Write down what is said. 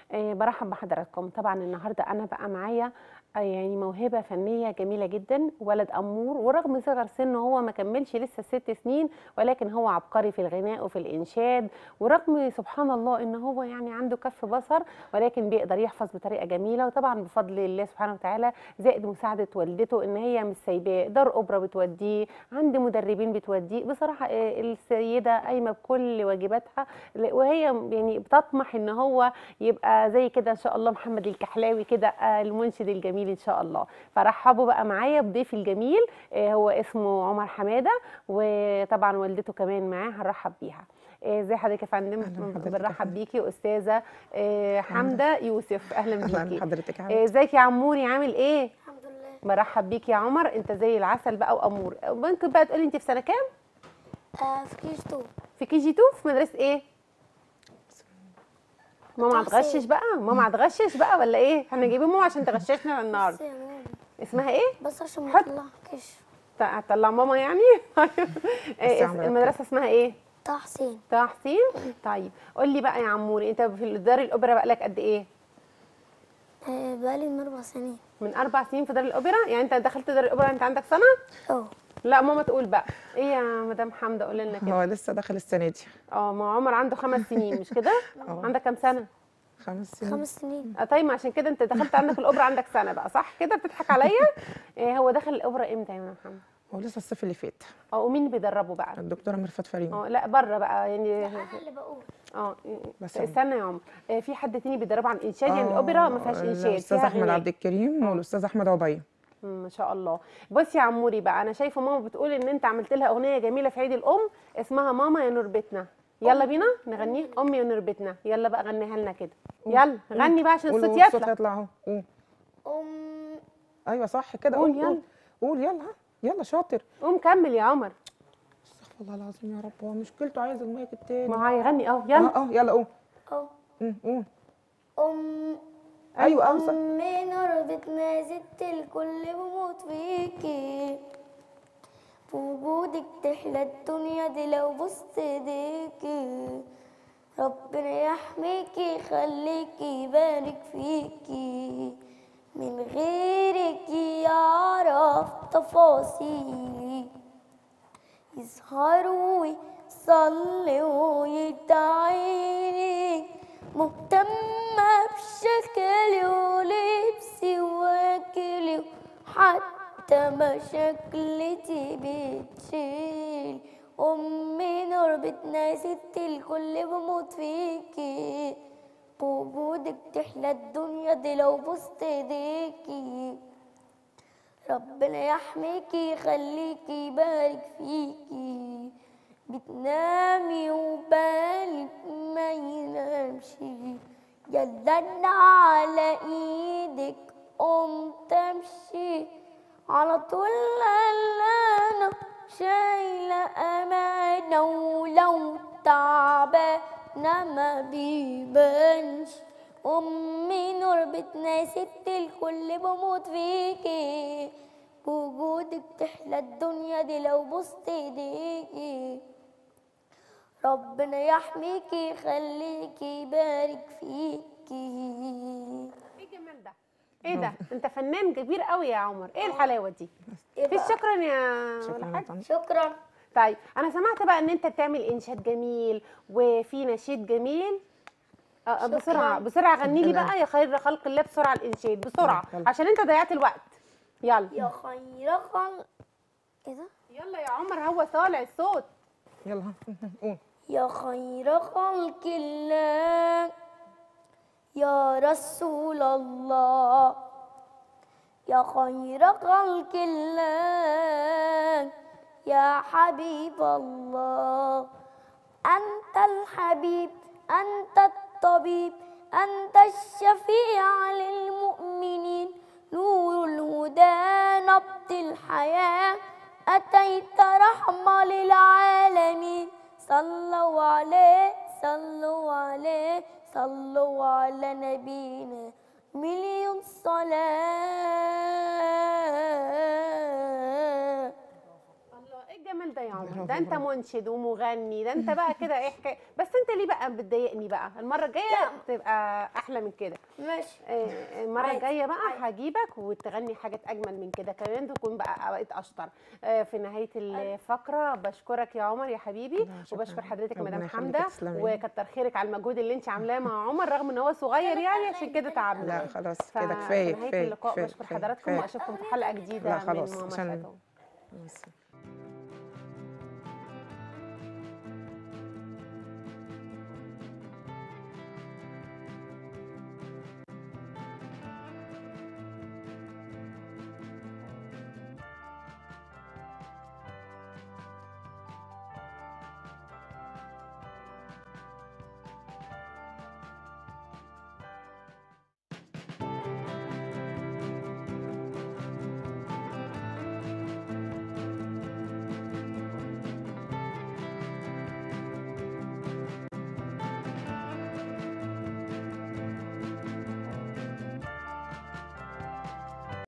آه، برحب بحضراتكم طبعا النهارده انا بقى معايا آه، يعني موهبه فنيه جميله جدا ولد امور ورغم صغر سنه هو ما كملش لسه ست سنين ولكن هو عبقري في الغناء وفي الانشاد ورغم سبحان الله ان هو يعني عنده كف بصر ولكن بيقدر يحفظ بطريقه جميله وطبعا بفضل الله سبحانه وتعالى زائد مساعده والدته ان هي مش سايباه دار اوبرا بتوديه عند مدربين بتوديه بصراحه آه، السيده قايمه بكل واجباتها ل- وهي يعني بتطمح ان هو يبقى زي كده ان شاء الله محمد الكحلاوي كده آه، المنشد الجميل ان شاء الله فرحبوا بقى معايا بضيفي الجميل آه، هو اسمه عمر حماده وطبعا والدته كمان معاه هنرحب بيها آه، ازي حضرتك يا فندم أهلاً بحضرتك يا بنرحب فندم. بيكي استاذه آه، حمده يوسف اهلا اهلا بيكي بحضرتك يا آه، حبيبتي ازيك يا عموري عامل ايه الحمد لله برحب بيك يا عمر انت زي العسل بقى وامور ممكن بقى تقولي انت في سنه كام آه في كيش تو في كي جي 2 في مدرسه ايه ماما تحصيل. هتغشش بقى ماما هتغشش بقى ولا ايه احنا جايبين ماما عشان تغششنا بس النهارده يا ماما اسمها ايه بس عشان ما حط. اطلع كيش ت- هتطلع ماما يعني إيه عمرك. المدرسه اسمها ايه طه حسين طه حسين طيب قول لي بقى يا عموري انت في دار الاوبرا بقى لك قد ايه آه بقالي من اربع سنين من اربع سنين في دار الاوبرا يعني انت دخلت دار الاوبرا انت عندك سنه اه لا ماما تقول بقى ايه يا مدام حمده قول لنا كده هو لسه داخل السنه دي اه ما عمر عنده خمس سنين مش كده اه. عندك كام سنه خمس سنين خمس سنين آه، طيب ما عشان كده انت دخلت عندك الاوبرا عندك سنه بقى صح كده بتضحك عليا إيه هو دخل الاوبرا امتى يا مدام حمده هو لسه الصيف اللي فات اه ومين اللي بيدربه بقى الدكتوره ميرفت فريم اه لا بره بقى يعني انا اللي بقول اه بس استنى يا عمر آه، في حد تاني بيدربه عن الانشاد يعني الاوبرا ما فيهاش انشاد الاستاذ فيها احمد غناء. عبد الكريم والاستاذ احمد عبيه مم، ما شاء الله بصي يا عموري بقى انا شايفه ماما بتقول ان انت عملت لها اغنيه جميله في عيد الام اسمها ماما يا نور بيتنا يلا بينا نغنيها امي يا نور بيتنا يلا بقى غنيها لنا كده يلا غني بقى عشان قول الصوت الصوت يطلع يطلع اهو قول ام ايوه صح كده قول قول يلا. قول قول يلا ها. يلا شاطر قوم كمل يا عمر استغفر الله العظيم يا رب هو مشكلته عايز المايك التاني ما هو هيغني اهو يلا اه اه يلا قول اه قول قول ام ايوه اه صح امي نور بيتنا ست الكل بموت فيكي في وجودك تحلى الدنيا دي لو بصت ايديكي ربنا يحميكي يخليكي يبارك فيكي من غيرك يعرف تفاصيلي يسهروا ويصلوا ويدعيني مهتمة بشكلي ولبسي واكلي وحتى مشاكلتي بتشيل أمي نور بيتنا ست الكل بموت فيكي بوجودك تحلى الدنيا دي لو بصت ايديكي ربنا يحميكي يخليكي يبارك فيكي بتنامي وبالك ما ينامش جددنا على ايدك قمت امشي على طول انا شايلة امانة ولو تعبانة ما بيبانش امي نور بيتنا ست الكل بموت فيكي بوجودك تحلى الدنيا دي لو بصت ايديكي ربنا يحميكي يخليكي يبارك فيكي ايه الجمال ده ايه ده انت فنان كبير قوي يا عمر ايه الحلاوه دي إيه مفيش بقى؟ شكرا يا شكرا ولا يا حاجه طنط. شكرا طيب انا سمعت بقى ان انت بتعمل انشاد جميل وفي نشيد جميل آه، آه، شكراً. بسرعه بسرعه غني لي شكراً. بقى يا خير خلق الله بسرعه الانشاد بسرعه يلا. عشان انت ضيعت الوقت يلا يا خير خلق ايه ده يلا يا عمر هو طالع الصوت يلا ها. قول يا خير خلق الله يا رسول الله يا خير خلق الله يا حبيب الله أنت الحبيب أنت الطبيب أنت الشفيع للمؤمنين نور الهدى نبض الحياة أتيت رحمة للعالمين صلوا عليه صلوا عليه صلوا على نبينا مليون صلاة الله ايه الجمال ده كده يا عمر برافو، ده انت برافو. منشد ومغني ده انت بقى كده ايه حكايه بس انت ليه بقى بتضايقني بقى المره الجايه تبقى احلى من كده ماشي آه، المره عادي، الجايه بقى عادي. هجيبك وتغني حاجات اجمل من كده كمان تكون بقى بقيت اشطر آه، في نهايه الفقره بشكرك يا عمر يا حبيبي لا، شكراً. وبشكر حضرتك ربنا مدام يخليك، حمده تسلمي. وكتر خيرك على المجهود اللي انت عاملاه مع عمر رغم ان هو صغير يعني عشان كده تعبنا لا خلاص ف- كده كفايه في نهايه كفايه اللقاء كفاية، بشكر كفاية، حضراتكم كفاية. واشوفكم في حلقه جديده لا من خلاص ماما عشان شادو بس.